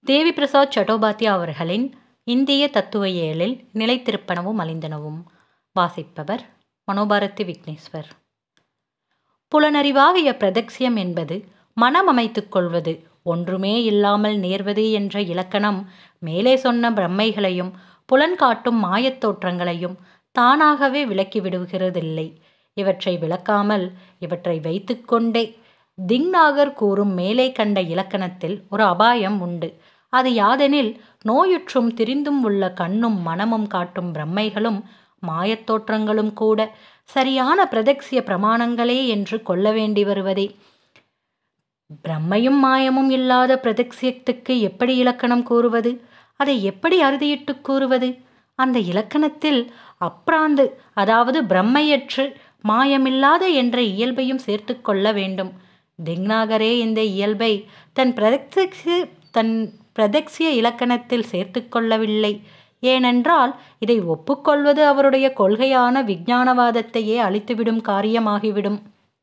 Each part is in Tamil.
தேவி பிரசாத் சட்டோபாத்யா அவர்களின் இந்திய தத்துவயியலில் நிலைத்திருப்பனவும் அழிந்தனவும் வாசிப்பவர் மனோபாரதி விக்னேஸ்வர் புலனறிவாகிய பிரதக்ஷியம் என்பது மனம் அமைத்துக் கொள்வது ஒன்றுமே இல்லாமல் நேர்வது என்ற இலக்கணம் மேலே சொன்ன பிரம்மைகளையும் புலன் காட்டும் மாயத் தோற்றங்களையும் தானாகவே விளக்கி விடுகிறதில்லை இவற்றை விளக்காமல் இவற்றை வைத்துக்கொண்டே திங்நாகர் கூறும் மேலே கண்ட இலக்கணத்தில் ஒரு அபாயம் உண்டு அது யாதெனில் நோயுற்றும் திரிந்தும் உள்ள கண்ணும் மனமும் காட்டும் பிரம்மைகளும் மாயத் தோற்றங்களும் கூட சரியான பிரதக்சிய பிரமாணங்களே என்று கொள்ள வேண்டி வருவதே பிரம்மையும் மாயமும் இல்லாத பிரதக்சியத்துக்கு எப்படி இலக்கணம் கூறுவது அதை எப்படி அறுதியிட்டு கூறுவது அந்த இலக்கணத்தில் அப்ராந்து அதாவது பிரம்மையற்று மாயமில்லாத என்ற இயல்பையும் சேர்த்து கொள்ள வேண்டும் திங்நாகரே இந்த இயல்பை தன் பிரதக்சி தன் பிரதக்சிய இலக்கணத்தில் சேர்த்து கொள்ளவில்லை ஏனென்றால் இதை ஒப்புக்கொள்வது அவருடைய கொள்கையான விஞ்ஞானவாதத்தையே அழித்துவிடும் காரியமாகிவிடும்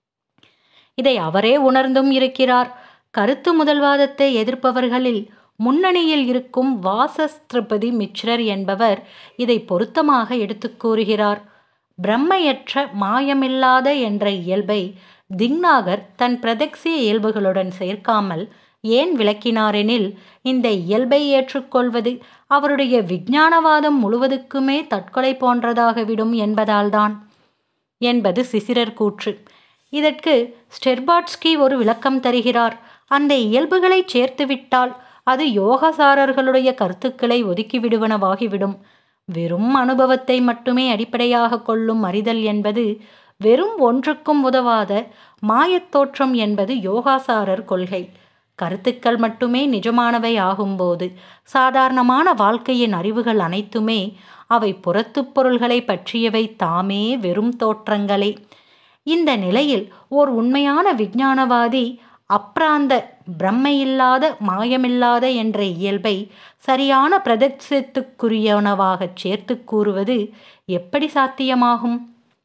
இதை அவரே உணர்ந்தும் இருக்கிறார் கருத்து முதல்வாதத்தை எதிர்ப்பவர்களில் முன்னணியில் இருக்கும் வாசஸ்திருபதி மிச்ரர் என்பவர் இதை பொருத்தமாக எடுத்து கூறுகிறார் பிரம்மையற்ற மாயமில்லாத என்ற இயல்பை திங்நாகர் தன் பிரதக்சிய இயல்புகளுடன் சேர்க்காமல் ஏன் விளக்கினாரெனில் இந்த இயல்பை ஏற்றுக்கொள்வது அவருடைய விஞ்ஞானவாதம் முழுவதுக்குமே தற்கொலை போன்றதாகிவிடும் என்பதால்தான் என்பது சிசிரர் கூற்று இதற்கு ஸ்டெர்பாட்ஸ்கி ஒரு விளக்கம் தருகிறார் அந்த இயல்புகளை சேர்த்துவிட்டால் அது யோகசாரர்களுடைய கருத்துக்களை ஒதுக்கிவிடுவனவாகிவிடும் வெறும் அனுபவத்தை மட்டுமே அடிப்படையாக கொள்ளும் அறிதல் என்பது வெறும் ஒன்றுக்கும் உதவாத மாயத்தோற்றம் என்பது யோகாசாரர் கொள்கை கருத்துக்கள் மட்டுமே நிஜமானவை ஆகும்போது சாதாரணமான வாழ்க்கையின் அறிவுகள் அனைத்துமே அவை புறத்துப் பொருள்களை பற்றியவை தாமே வெறும் தோற்றங்களே இந்த நிலையில் ஓர் உண்மையான விஞ்ஞானவாதி அப்ராந்த பிரம்மையில்லாத மாயமில்லாத என்ற இயல்பை சரியான பிரதட்சத்துக்குரியவனவாகச் சேர்த்து கூறுவது எப்படி சாத்தியமாகும்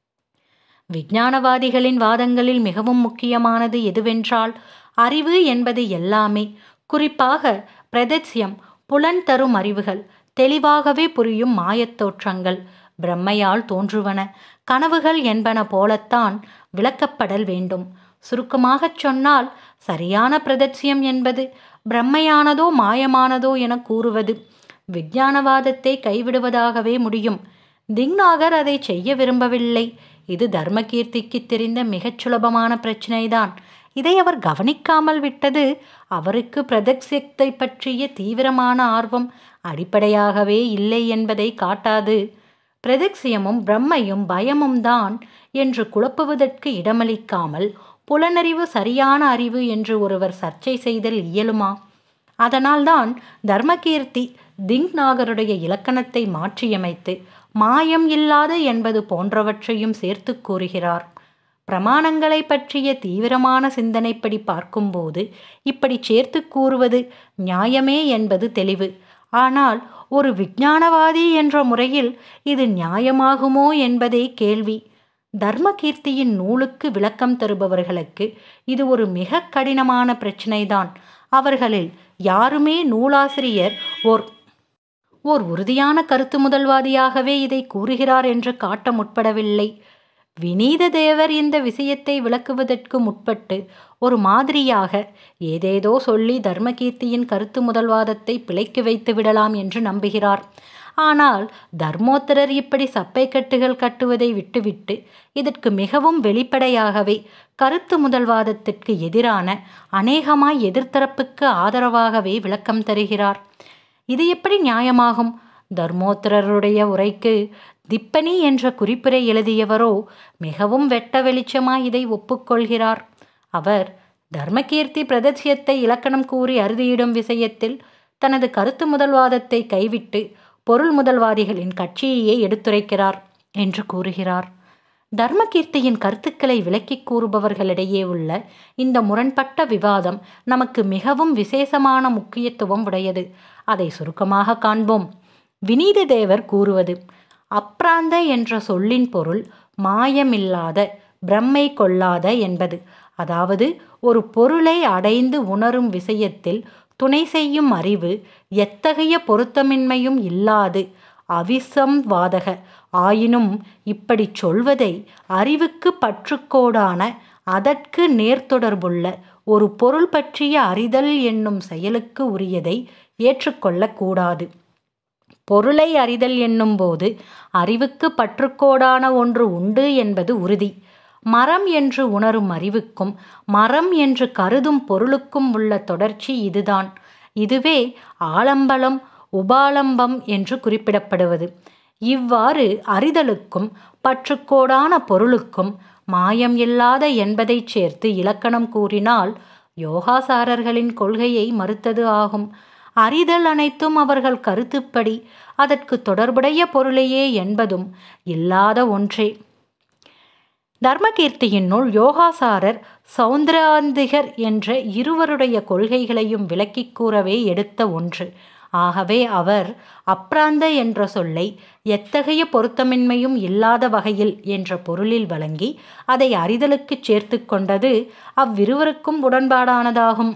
விஞ்ஞானவாதிகளின் வாதங்களில் மிகவும் முக்கியமானது எதுவென்றால் அறிவு என்பது எல்லாமே குறிப்பாக பிரதட்சியம் புலன் தரும் அறிவுகள் தெளிவாகவே புரியும் மாயத்தோற்றங்கள் பிரம்மையால் தோன்றுவன கனவுகள் என்பன போலத்தான் விளக்கப்படல் வேண்டும் சுருக்கமாகச் சொன்னால் சரியான பிரதட்சியம் என்பது பிரம்மையானதோ மாயமானதோ என கூறுவது விஞ்ஞானவாதத்தை கைவிடுவதாகவே முடியும் திங்நாகர் அதை செய்ய விரும்பவில்லை இது தர்மகீர்த்திக்கு தெரிந்த மிகச் சுலபமான பிரச்சினைதான் இதை அவர் கவனிக்காமல் விட்டது அவருக்கு பிரதட்சியத்தை பற்றிய தீவிரமான ஆர்வம் அடிப்படையாகவே இல்லை என்பதை காட்டாது பிரதட்சியமும் பிரம்மையும் பயமும் தான் என்று குழப்புவதற்கு இடமளிக்காமல் புலனறிவு சரியான அறிவு என்று ஒருவர் சர்ச்சை செய்தல் இயலுமா அதனால்தான் தர்மகீர்த்தி திங்நாகருடைய இலக்கணத்தை மாற்றியமைத்து மாயம் இல்லாத என்பது போன்றவற்றையும் சேர்த்து கூறுகிறார் பிரமாணங்களை பற்றிய தீவிரமான சிந்தனைப்படி பார்க்கும்போது இப்படி சேர்த்து கூறுவது நியாயமே என்பது தெளிவு ஆனால் ஒரு விஞ்ஞானவாதி என்ற முறையில் இது நியாயமாகுமோ என்பதே கேள்வி தர்மகீர்த்தியின் நூலுக்கு விளக்கம் தருபவர்களுக்கு இது ஒரு மிக கடினமான பிரச்சினைதான் அவர்களில் யாருமே நூலாசிரியர் ஓர் ஓர் உறுதியான கருத்து முதல்வாதியாகவே இதை கூறுகிறார் என்று காட்ட முற்படவில்லை வினீத தேவர் இந்த விஷயத்தை விளக்குவதற்கு முற்பட்டு ஒரு மாதிரியாக ஏதேதோ சொல்லி தர்மகீர்த்தியின் கருத்து முதல்வாதத்தை பிழைக்கு வைத்து விடலாம் என்று நம்புகிறார் ஆனால் தர்மோத்தரர் இப்படி சப்பை கட்டுகள் கட்டுவதை விட்டுவிட்டு இதற்கு மிகவும் வெளிப்படையாகவே கருத்து முதல்வாதத்திற்கு எதிரான அநேகமாய் எதிர்த்தரப்புக்கு ஆதரவாகவே விளக்கம் தருகிறார் இது எப்படி நியாயமாகும் தர்மோத்தரருடைய உரைக்கு திப்பனி என்ற குறிப்புரை எழுதியவரோ மிகவும் வெட்ட வெளிச்சமாய் இதை ஒப்புக்கொள்கிறார் அவர் தர்மகீர்த்தி பிரதட்சியத்தை இலக்கணம் கூறி அறுதியிடும் விஷயத்தில் தனது கருத்து முதல்வாதத்தை கைவிட்டு பொருள் முதல்வாதிகளின் கட்சியையே எடுத்துரைக்கிறார் என்று கூறுகிறார் தர்மகீர்த்தியின் கருத்துக்களை விளக்கிக் கூறுபவர்களிடையே உள்ள இந்த முரண்பட்ட விவாதம் நமக்கு மிகவும் விசேஷமான முக்கியத்துவம் உடையது அதை சுருக்கமாக காண்போம் வினீத தேவர் கூறுவது அப்ராந்த என்ற சொல்லின் பொருள் மாயமில்லாத பிரம்மை கொள்ளாத என்பது அதாவது ஒரு பொருளை அடைந்து உணரும் விஷயத்தில் துணை செய்யும் அறிவு எத்தகைய பொருத்தமின்மையும் இல்லாது அவிசம் வாதக ஆயினும் இப்படிச் சொல்வதை அறிவுக்கு பற்றுக்கோடான அதற்கு நேர்த்தொடர்புள்ள ஒரு பொருள் பற்றிய அறிதல் என்னும் செயலுக்கு உரியதை ஏற்றுக்கொள்ளக்கூடாது பொருளை அறிதல் என்னும்போது அறிவுக்கு பற்றுக்கோடான ஒன்று உண்டு என்பது உறுதி மரம் என்று உணரும் அறிவுக்கும் மரம் என்று கருதும் பொருளுக்கும் உள்ள தொடர்ச்சி இதுதான் இதுவே ஆலம்பலம் உபாலம்பம் என்று குறிப்பிடப்படுவது இவ்வாறு அறிதலுக்கும் பற்றுக்கோடான பொருளுக்கும் மாயம் இல்லாத என்பதைச் சேர்த்து இலக்கணம் கூறினால் யோகாசாரர்களின் கொள்கையை மறுத்தது ஆகும் அறிதல் அனைத்தும் அவர்கள் கருத்துப்படி அதற்கு தொடர்புடைய பொருளையே என்பதும் இல்லாத ஒன்றே தர்மகீர்த்தியின் நூல் யோகாசாரர் சௌந்தராந்திகர் என்ற இருவருடைய கொள்கைகளையும் விளக்கிக் கூறவே எடுத்த ஒன்று ஆகவே அவர் அப்ராந்த என்ற சொல்லை எத்தகைய பொருத்தமின்மையும் இல்லாத வகையில் என்ற பொருளில் வழங்கி அதை அறிதலுக்குச் சேர்த்து கொண்டது அவ்விருவருக்கும் உடன்பாடானதாகும்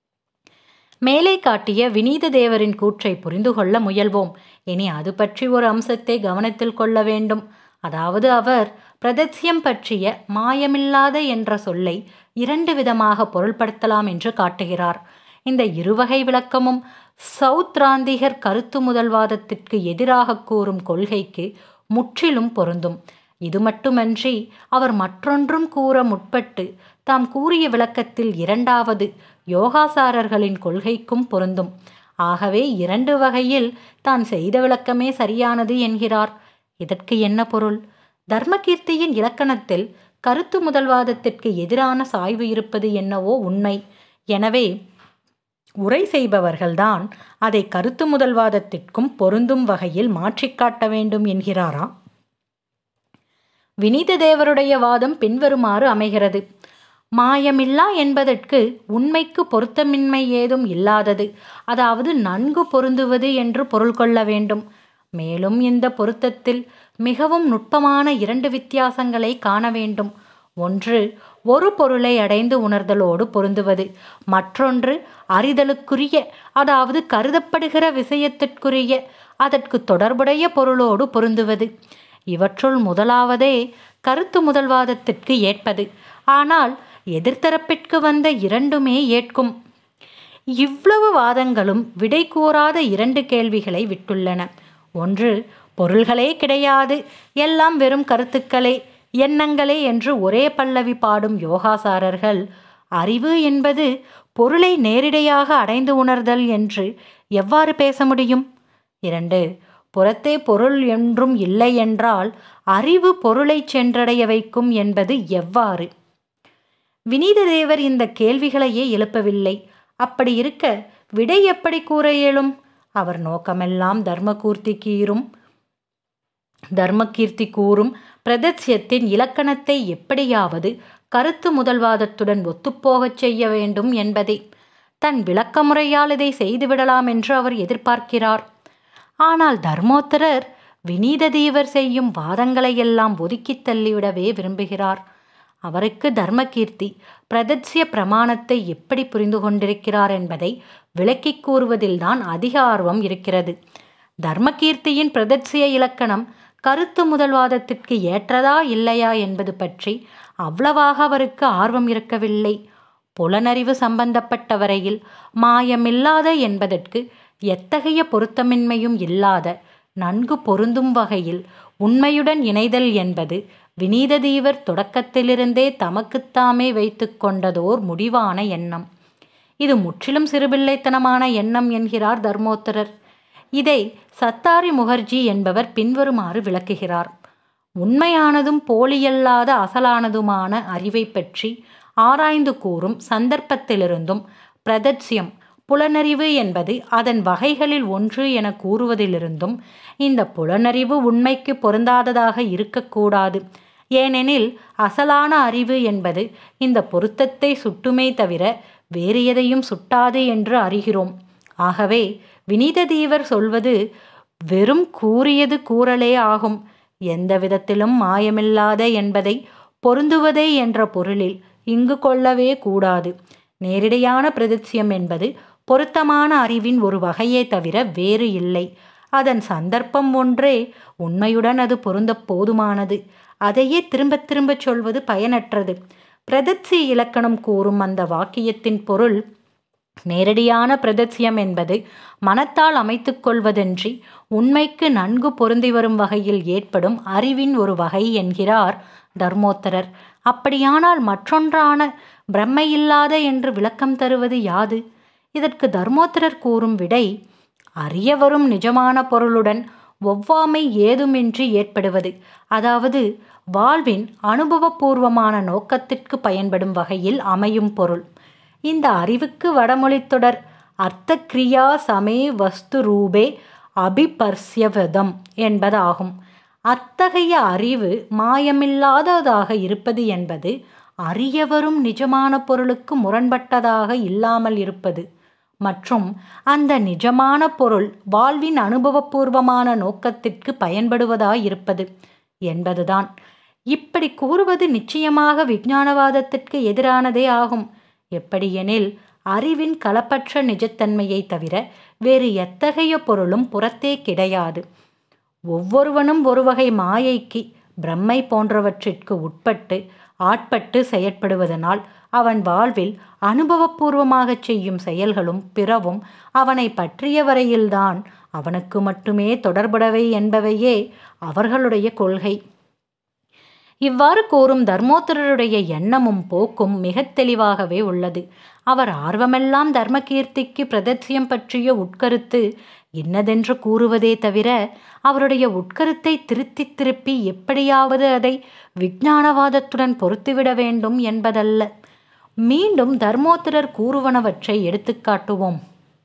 மேலே காட்டிய வினீத தேவரின் கூற்றை புரிந்து கொள்ள முயல்வோம் இனி அது பற்றி ஒரு அம்சத்தை கவனத்தில் கொள்ள வேண்டும் அதாவது அவர் பிரதட்சியம் பற்றிய மாயமில்லாத என்ற சொல்லை இரண்டு விதமாக பொருள்படுத்தலாம் என்று காட்டுகிறார் இந்த இருவகை விளக்கமும் சௌத்ராந்திகர் கருத்து முதல்வாதத்திற்கு எதிராக கூறும் கொள்கைக்கு முற்றிலும் பொருந்தும் இது மட்டுமன்றி அவர் மற்றொன்றும் கூற முற்பட்டு தாம் கூறிய விளக்கத்தில் இரண்டாவது யோகாசாரர்களின் கொள்கைக்கும் பொருந்தும் ஆகவே இரண்டு வகையில் தான் செய்த விளக்கமே சரியானது என்கிறார் இதற்கு என்ன பொருள் தர்மகீர்த்தியின் இலக்கணத்தில் கருத்து முதல்வாதத்திற்கு எதிரான சாய்வு இருப்பது என்னவோ உண்மை எனவே உரை செய்பவர்கள்தான் அதை கருத்து முதல்வாதத்திற்கும் பொருந்தும் வகையில் மாற்றிக் காட்ட வேண்டும் என்கிறாரா வினீத தேவருடைய வாதம் பின்வருமாறு அமைகிறது மாயமில்லா என்பதற்கு உண்மைக்கு பொருத்தமின்மை ஏதும் இல்லாதது அதாவது நன்கு பொருந்துவது என்று பொருள் கொள்ள வேண்டும் மேலும் இந்த பொருத்தத்தில் மிகவும் நுட்பமான இரண்டு வித்தியாசங்களை காண வேண்டும் ஒன்று ஒரு பொருளை அடைந்து உணர்தலோடு பொருந்துவது மற்றொன்று அறிதலுக்குரிய அதாவது கருதப்படுகிற விஷயத்திற்குரிய அதற்கு தொடர்புடைய பொருளோடு பொருந்துவது இவற்றுள் முதலாவதே கருத்து முதல்வாதத்திற்கு ஏற்பது ஆனால் எதிர்த்தரப்பிற்கு வந்த இரண்டுமே ஏற்கும் இவ்வளவு வாதங்களும் விடை கூறாத இரண்டு கேள்விகளை விட்டுள்ளன ஒன்று பொருள்களே கிடையாது எல்லாம் வெறும் கருத்துக்களே எண்ணங்களே என்று ஒரே பல்லவி பாடும் யோகாசாரர்கள் அறிவு என்பது பொருளை நேரிடையாக அடைந்து உணர்தல் என்று எவ்வாறு பேச முடியும் இரண்டு புறத்தே பொருள் என்றும் இல்லை என்றால் அறிவு பொருளை சென்றடைய வைக்கும் என்பது எவ்வாறு வினீத தேவர் இந்த கேள்விகளையே எழுப்பவில்லை அப்படி இருக்க விடை எப்படி கூற இயலும் அவர் நோக்கமெல்லாம் தர்மகூர்த்தி கீரும் தர்மகீர்த்தி கூறும் பிரதட்சியத்தின் இலக்கணத்தை எப்படியாவது கருத்து முதல்வாதத்துடன் ஒத்துப்போகச் செய்ய வேண்டும் என்பதே தன் விளக்க முறையால் இதை செய்துவிடலாம் என்று அவர் எதிர்பார்க்கிறார் ஆனால் தர்மோத்தரர் வினீத தேவர் செய்யும் வாதங்களை எல்லாம் ஒதுக்கித் தள்ளிவிடவே விரும்புகிறார் அவருக்கு தர்மகீர்த்தி பிரதட்சிய பிரமாணத்தை எப்படி புரிந்து கொண்டிருக்கிறார் என்பதை விளக்கிக் கூறுவதில்தான் அதிக ஆர்வம் இருக்கிறது தர்மகீர்த்தியின் பிரதட்சிய இலக்கணம் கருத்து முதல்வாதத்திற்கு ஏற்றதா இல்லையா என்பது பற்றி அவ்வளவாக அவருக்கு ஆர்வம் இருக்கவில்லை புலனறிவு சம்பந்தப்பட்ட வரையில் மாயமில்லாத என்பதற்கு எத்தகைய பொருத்தமின்மையும் இல்லாத நன்கு பொருந்தும் வகையில் உண்மையுடன் இணைதல் என்பது வினீததீவர் தொடக்கத்திலிருந்தே தமக்குத்தாமே வைத்து கொண்டதோர் முடிவான எண்ணம் இது முற்றிலும் சிறுபிள்ளைத்தனமான எண்ணம் என்கிறார் தர்மோத்தரர் இதை சத்தாரி முகர்ஜி என்பவர் பின்வருமாறு விளக்குகிறார் உண்மையானதும் போலியல்லாத அசலானதுமான அறிவை பற்றி ஆராய்ந்து கூறும் சந்தர்ப்பத்திலிருந்தும் பிரதட்சியம் புலனறிவு என்பது அதன் வகைகளில் ஒன்று என கூறுவதிலிருந்தும் இந்த புலனறிவு உண்மைக்கு பொருந்தாததாக இருக்கக்கூடாது ஏனெனில் அசலான அறிவு என்பது இந்த பொருத்தத்தை சுட்டுமே தவிர வேறு எதையும் சுட்டாது என்று அறிகிறோம் ஆகவே வினிததீவர் சொல்வது வெறும் கூறியது கூறலே ஆகும் எந்த விதத்திலும் மாயமில்லாத என்பதை பொருந்துவதே என்ற பொருளில் இங்கு கொள்ளவே கூடாது நேரிடையான பிரதிச்சியம் என்பது பொருத்தமான அறிவின் ஒரு வகையே தவிர வேறு இல்லை அதன் சந்தர்ப்பம் ஒன்றே உண்மையுடன் அது பொருந்த போதுமானது அதையே திரும்ப திரும்ப சொல்வது பயனற்றது பிரதட்சி இலக்கணம் கூறும் அந்த வாக்கியத்தின் பொருள் நேரடியான பிரதட்சியம் என்பது மனத்தால் அமைத்து கொள்வதன்றி உண்மைக்கு நன்கு பொருந்தி வரும் வகையில் ஏற்படும் அறிவின் ஒரு வகை என்கிறார் தர்மோத்தரர் அப்படியானால் மற்றொன்றான பிரம்மையில்லாத என்று விளக்கம் தருவது யாது இதற்கு தர்மோத்தரர் கூறும் விடை அறிய வரும் நிஜமான பொருளுடன் ஒவ்வாமை ஏதுமின்றி ஏற்படுவது அதாவது வாழ்வின் அனுபவபூர்வமான நோக்கத்திற்கு பயன்படும் வகையில் அமையும் பொருள் இந்த அறிவுக்கு வடமொழித்தொடர் அர்த்த கிரியா சமே வஸ்து ரூபே அபிபர்சியவதம் என்பதாகும் அத்தகைய அறிவு மாயமில்லாததாக இருப்பது என்பது அறியவரும் நிஜமான பொருளுக்கு முரண்பட்டதாக இல்லாமல் இருப்பது மற்றும் அந்த நிஜமான பொருள் வாழ்வின் அனுபவபூர்வமான நோக்கத்திற்கு பயன்படுவதாயிருப்பது என்பதுதான் இப்படி கூறுவது நிச்சயமாக விஞ்ஞானவாதத்திற்கு எதிரானதே ஆகும் எப்படியெனில் அறிவின் களப்பற்ற நிஜத்தன்மையை தவிர வேறு எத்தகைய பொருளும் புறத்தே கிடையாது ஒவ்வொருவனும் ஒரு வகை மாயைக்கு பிரம்மை போன்றவற்றிற்கு உட்பட்டு ஆட்பட்டு செயற்படுவதனால் அவன் வாழ்வில் அனுபவபூர்வமாகச் செய்யும் செயல்களும் பிறவும் அவனை பற்றிய வரையில்தான் அவனுக்கு மட்டுமே தொடர்புடவை என்பவையே அவர்களுடைய கொள்கை இவ்வாறு கூறும் தர்மோத்தரருடைய எண்ணமும் போக்கும் மிக தெளிவாகவே உள்ளது அவர் ஆர்வமெல்லாம் தர்மகீர்த்திக்கு பிரதட்சியம் பற்றிய உட்கருத்து இன்னதென்று கூறுவதே தவிர அவருடைய உட்கருத்தை திருத்தி திருப்பி எப்படியாவது அதை விஞ்ஞானவாதத்துடன் பொருத்திவிட வேண்டும் என்பதல்ல மீண்டும் தர்மோத்தரர் கூறுவனவற்றை எடுத்துக்காட்டுவோம்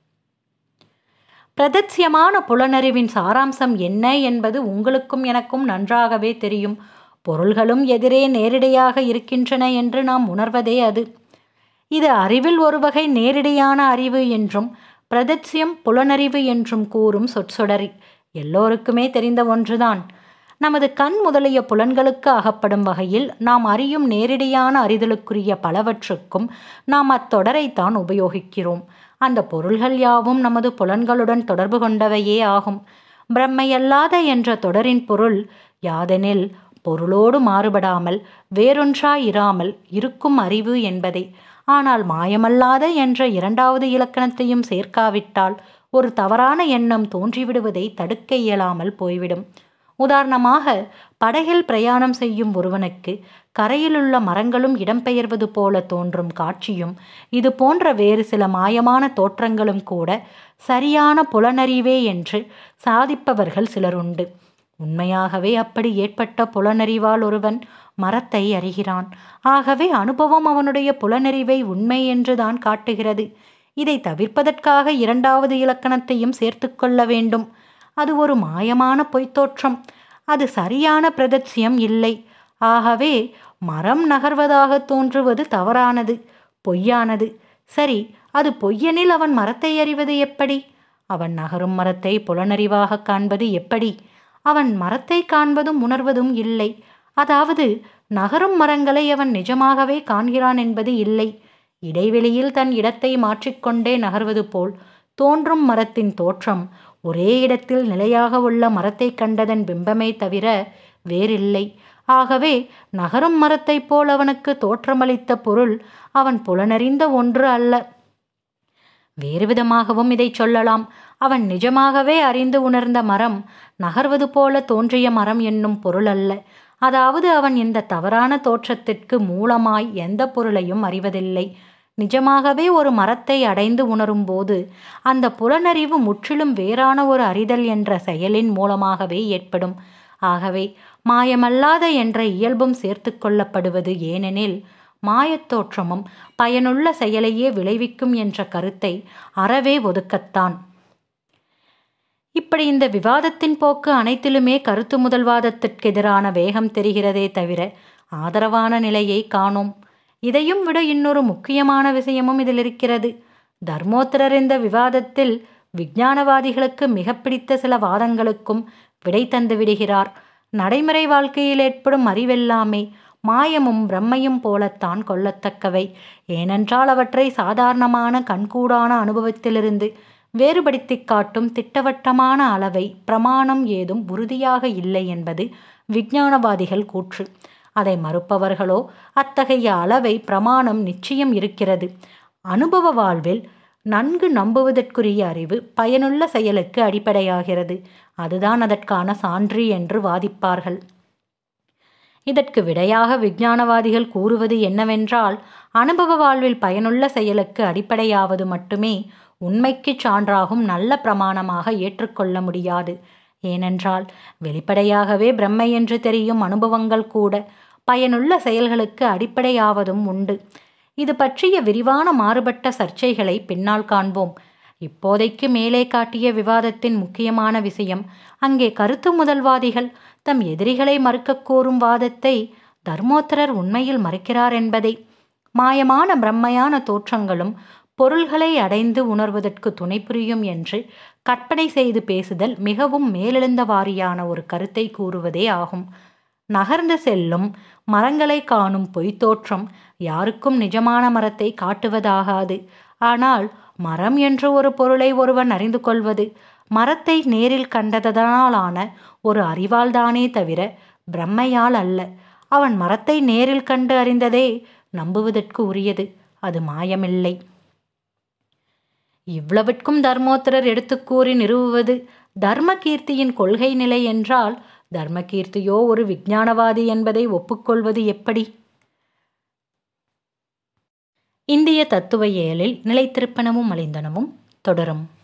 பிரதட்சியமான புலனறிவின் சாராம்சம் என்ன என்பது உங்களுக்கும் எனக்கும் நன்றாகவே தெரியும் பொருள்களும் எதிரே நேரிடையாக இருக்கின்றன என்று நாம் உணர்வதே அது இது அறிவில் ஒரு வகை நேரிடையான அறிவு என்றும் பிரதட்சியம் புலனறிவு என்றும் கூறும் சொற்சொடரி எல்லோருக்குமே தெரிந்த ஒன்றுதான் நமது கண் முதலிய புலன்களுக்கு அகப்படும் வகையில் நாம் அறியும் நேரிடையான அறிதலுக்குரிய பலவற்றுக்கும் நாம் அத்தொடரைத்தான் உபயோகிக்கிறோம் அந்த பொருள்கள் யாவும் நமது புலன்களுடன் தொடர்பு கொண்டவையே ஆகும் பிரம்மையல்லாத என்ற தொடரின் பொருள் யாதெனில் பொருளோடு மாறுபடாமல் வேறொன்றாயிராமல் இருக்கும் அறிவு என்பதே ஆனால் மாயமல்லாத என்ற இரண்டாவது இலக்கணத்தையும் சேர்க்காவிட்டால் ஒரு தவறான எண்ணம் தோன்றிவிடுவதை தடுக்க இயலாமல் போய்விடும் உதாரணமாக படகில் பிரயாணம் செய்யும் ஒருவனுக்கு கரையிலுள்ள மரங்களும் இடம்பெயர்வது போல தோன்றும் காட்சியும் இது போன்ற வேறு சில மாயமான தோற்றங்களும் கூட சரியான புலனறிவே என்று சாதிப்பவர்கள் சிலருண்டு உண்மையாகவே அப்படி ஏற்பட்ட புலனறிவால் ஒருவன் மரத்தை அறிகிறான் ஆகவே அனுபவம் அவனுடைய புலனறிவை உண்மை என்றுதான் காட்டுகிறது இதை தவிர்ப்பதற்காக இரண்டாவது இலக்கணத்தையும் சேர்த்து கொள்ள வேண்டும் அது ஒரு மாயமான பொய்த்தோற்றம் அது சரியான பிரதட்சியம் இல்லை ஆகவே மரம் நகர்வதாக தோன்றுவது தவறானது பொய்யானது சரி அது பொய்யெனில் அவன் மரத்தை அறிவது எப்படி அவன் நகரும் மரத்தை புலனறிவாக காண்பது எப்படி அவன் மரத்தை காண்பதும் உணர்வதும் இல்லை அதாவது நகரும் மரங்களை அவன் நிஜமாகவே காண்கிறான் என்பது இல்லை இடைவெளியில் தன் இடத்தை மாற்றிக்கொண்டே நகர்வது போல் தோன்றும் மரத்தின் தோற்றம் ஒரே இடத்தில் நிலையாக உள்ள மரத்தை கண்டதன் பிம்பமே தவிர வேறில்லை ஆகவே நகரும் மரத்தைப் போல் அவனுக்கு தோற்றமளித்த பொருள் அவன் புலனறிந்த ஒன்று அல்ல வேறு விதமாகவும் இதை சொல்லலாம் அவன் நிஜமாகவே அறிந்து உணர்ந்த மரம் நகர்வது போல தோன்றிய மரம் என்னும் பொருள் அல்ல அதாவது அவன் இந்த தவறான தோற்றத்திற்கு மூலமாய் எந்த பொருளையும் அறிவதில்லை நிஜமாகவே ஒரு மரத்தை அடைந்து உணரும்போது அந்த புலனறிவு முற்றிலும் வேறான ஒரு அறிதல் என்ற செயலின் மூலமாகவே ஏற்படும் ஆகவே மாயமல்லாத என்ற இயல்பும் சேர்த்து கொள்ளப்படுவது ஏனெனில் மாயத்தோற்றமும் பயனுள்ள செயலையே விளைவிக்கும் என்ற கருத்தை அறவே ஒதுக்கத்தான் இப்படி இந்த விவாதத்தின் போக்கு அனைத்திலுமே கருத்து முதல்வாதத்திற்கு எதிரான வேகம் தெரிகிறதே தவிர ஆதரவான நிலையை காணோம் இதையும் விட இன்னொரு முக்கியமான விஷயமும் இதில் இருக்கிறது தர்மோத்தரர் இந்த விவாதத்தில் விஞ்ஞானவாதிகளுக்கு மிக பிடித்த சில வாதங்களுக்கும் விடை தந்து விடுகிறார் நடைமுறை வாழ்க்கையில் ஏற்படும் அறிவெல்லாமே மாயமும் பிரம்மையும் போலத்தான் கொள்ளத்தக்கவை ஏனென்றால் அவற்றை சாதாரணமான கண்கூடான அனுபவத்திலிருந்து வேறுபடுத்திக் காட்டும் திட்டவட்டமான அளவை பிரமாணம் ஏதும் உறுதியாக இல்லை என்பது விஞ்ஞானவாதிகள் கூற்று அதை மறுப்பவர்களோ அத்தகைய அளவை பிரமாணம் நிச்சயம் இருக்கிறது அனுபவ வாழ்வில் நன்கு நம்புவதற்குரிய அறிவு பயனுள்ள செயலுக்கு அடிப்படையாகிறது அதுதான் அதற்கான சான்று என்று வாதிப்பார்கள் இதற்கு விடையாக விஞ்ஞானவாதிகள் கூறுவது என்னவென்றால் அனுபவ வாழ்வில் பயனுள்ள செயலுக்கு அடிப்படையாவது மட்டுமே உண்மைக்கு சான்றாகும் நல்ல பிரமாணமாக ஏற்றுக்கொள்ள முடியாது ஏனென்றால் வெளிப்படையாகவே பிரம்மை என்று தெரியும் அனுபவங்கள் கூட பயனுள்ள செயல்களுக்கு அடிப்படையாவதும் உண்டு இது பற்றிய விரிவான மாறுபட்ட சர்ச்சைகளை பின்னால் காண்போம் இப்போதைக்கு மேலே காட்டிய விவாதத்தின் முக்கியமான விஷயம் அங்கே கருத்து முதல்வாதிகள் தம் எதிரிகளை மறுக்கக் கோரும் வாதத்தை தர்மோத்தரர் உண்மையில் மறுக்கிறார் என்பதை மாயமான பிரம்மையான தோற்றங்களும் பொருள்களை அடைந்து உணர்வதற்கு துணை புரியும் என்று கற்பனை செய்து பேசுதல் மிகவும் மேலெழுந்த வாரியான ஒரு கருத்தை கூறுவதே ஆகும் நகர்ந்து செல்லும் மரங்களை காணும் பொய்த்தோற்றம் யாருக்கும் நிஜமான மரத்தை காட்டுவதாகாது ஆனால் மரம் என்று ஒரு பொருளை ஒருவன் அறிந்து கொள்வது மரத்தை நேரில் கண்டதனாலான ஒரு அறிவால்தானே தவிர பிரம்மையால் அல்ல அவன் மரத்தை நேரில் கண்டு அறிந்ததே நம்புவதற்கு உரியது அது மாயமில்லை இவ்வளவிற்கும் தர்மோத்தரர் எடுத்துக் கூறி நிறுவுவது தர்மகீர்த்தியின் கொள்கை நிலை என்றால் தர்மகீர்த்தியோ ஒரு விஞ்ஞானவாதி என்பதை ஒப்புக்கொள்வது எப்படி இந்திய தத்துவ இயலில் நிலைத்திருப்பனவும் அழிந்தனவும் தொடரும்